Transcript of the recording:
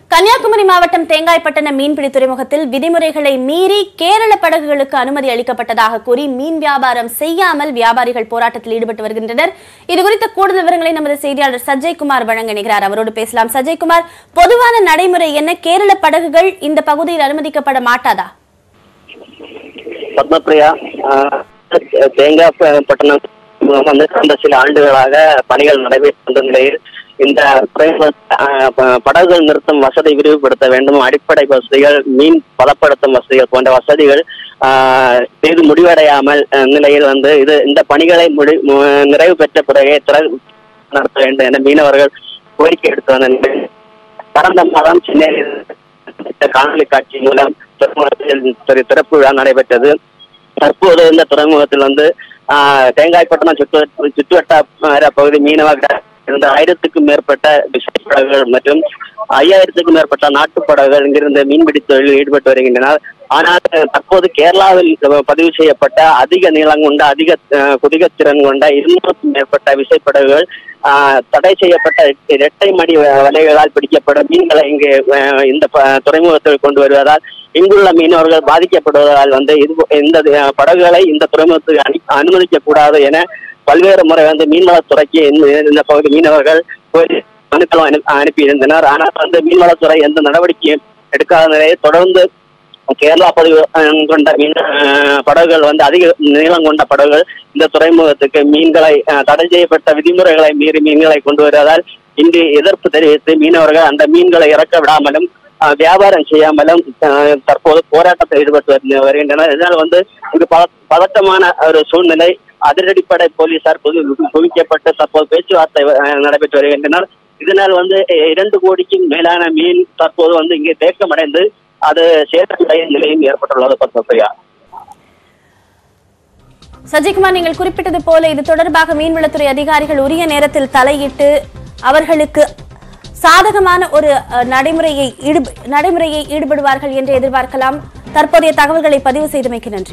கன்னியாகுமரி மாவட்டம் தேங்காய்பட்டணம் மீன்பிடி துறைமுகத்தில் விதிமுறைகளை மீறி கேரள படகுகளுக்கு அனுமதி அளிக்கப்பட்டதாக கூறி மீன் வியாபாரம் செய்யாமல் வியாபாரிகள் போராட்டத்தில் ஈடுபட்டு வருகின்றனர் இது குறித்த கூடுதல் விவரங்களை நமது செய்தியாளர் சஜய்குமார் வழங்க இணைகிறார் அவரோடு பேசலாம் சஜய்குமார் பொதுவான நடைமுறை என்ன கேரள படகுகள் இந்த பகுதியில் அனுமதிக்கப்பட மாட்டாதா பத்மபிரியா ஆஹ், தேங்காய் ப- பட்டணம் வந்து கடந்த சில ஆண்டுகளாக பணிகள் நடைபெற்று வந்த நிலையில் இந்த துறைமுக, ஆஹ், ப- படகுகள் நிறுத்தும் வசதி விரிவுபடுத்த வேண்டும் அடிப்படை வசதிகள் மீன் பலப்படுத்தும் வசதிகள் போன்ற வசதிகள் ஆஹ், இது முடிவடையாமல் அஹ், நிலையில் வந்து இது இந்த பணிகளை முடி மு- நிறைவு பெற்ற பிறகே திறன் நடத்த வேண்டும் என மீனவர்கள் கோரிக்கை எடுத்து வந்த நிலையில் கடந்த மாதம் சென்னையில் காணொலி காட்சி மூலம் துறைமுகத்தில் திற- திறப்பு விழா நடைபெற்றது தற்போது இந்த துறைமுகத்தில் வந்து ஆஹ், தேங்காய்பட்டணம் சுற்று சுற்றுவட்டார பகுதி மீனவ இருந்த ஆயிரத்துக்கும் மேற்பட்ட விசைப்படகுகள் மற்றும் ஐயாயிரத்துக்கும் மேற்பட்ட நாட்டுப் படகுகள் இங்கிருந்து மீன்பிடி தொழிலில் ஈடுபட்டு வருகின்றனர் ஆனால் தற்போது கேரளாவில் பதிவு செய்யப்பட்ட அதிக நீளம் கொண்ட அதிக அஹ், குதிகத்திறன் கொண்ட இருநூறுக்கும் மேற்பட்ட விசைப்படகுகள் ஆஹ், தடை செய்யப்பட்ட இரட்டை மடி வ- வலைகளால் பிடிக்கப்படும் மீன்களை இங்கு அஹ், இந்த ப- துறைமுகத்தில் கொண்டு வருவதால் இங்குள்ள மீனவர்கள் பாதிக்கப்படுவதால் வந்து இது இந்த அஹ், படகுகளை இந்த துறைமுகத்துக்கு அனு அனுமதிக்க கூடாது என பல்வேறு முறை வந்து மீன்வளத்துறைக்கு இந்த இந்த பகுதி மீனவர்கள் போய் மனுக்களும் அனு அனுப்பியிருந்தனர் ஆனால் வந்து மீன்வளத்துறை எந்த நடவடிக்கையும் எடுக்காத நிலையில் தொடர்ந்து கேரளா பதிவு அஹ், கொண்ட மீன் அஹ், படகுகள் வந்து அதிக நீளம் கொண்ட படகுகள் இந்த துறைமுகத்துக்கு மீன்களை அஹ், தடை செய்யப்பட்ட விதிமுறைகளை மீறி மீன்களை கொண்டு வருவதால் இன்று எதிர்ப்பு தெரிவித்து மீனவர்கள் அந்த மீன்களை இறக்க விடாமலும் அஹ், வியாபாரம் செய்யாமலும் அஹ், தற்போது போராட்டத்தில் ஈடுபட்டு வருகின்ற- வருகின்றனர் இதனால் வந்து இது பத- பதட்டமான ஒரு சூழ்நிலை அதிரடிப்படை போலீசார் குவி- குவிக்கப்பட்டு தற்போது பேச்சுவார்த்தை அஹ், நடைபெற்று வருகின்றனர் இதனால் வந்து அஹ், இரண்டு கோடிக்கும் மேலான மீன் தற்போது வந்து இங்கே தேக்கமடைந்து அது சேதமடைய நிலையும் ஏற்பட்டுள்ளது பத்மபிரியா சஜய்குமார் நீங்கள் குறிப்பிட்டது போல இது தொடர்பாக மீன்வளத்துறை அதிகாரிகள் உரிய நேரத்தில் தலையிட்டு அவர்களுக்கு சாதகமான ஒரு அஹ், நடைமுறையை ஈடுப- நடைமுறையை ஈடுபடுவார்கள் என்று எதிர்பார்க்கலாம் தற்போதைய தகவல்களை பதிவு செய்தமைக்கு நன்றி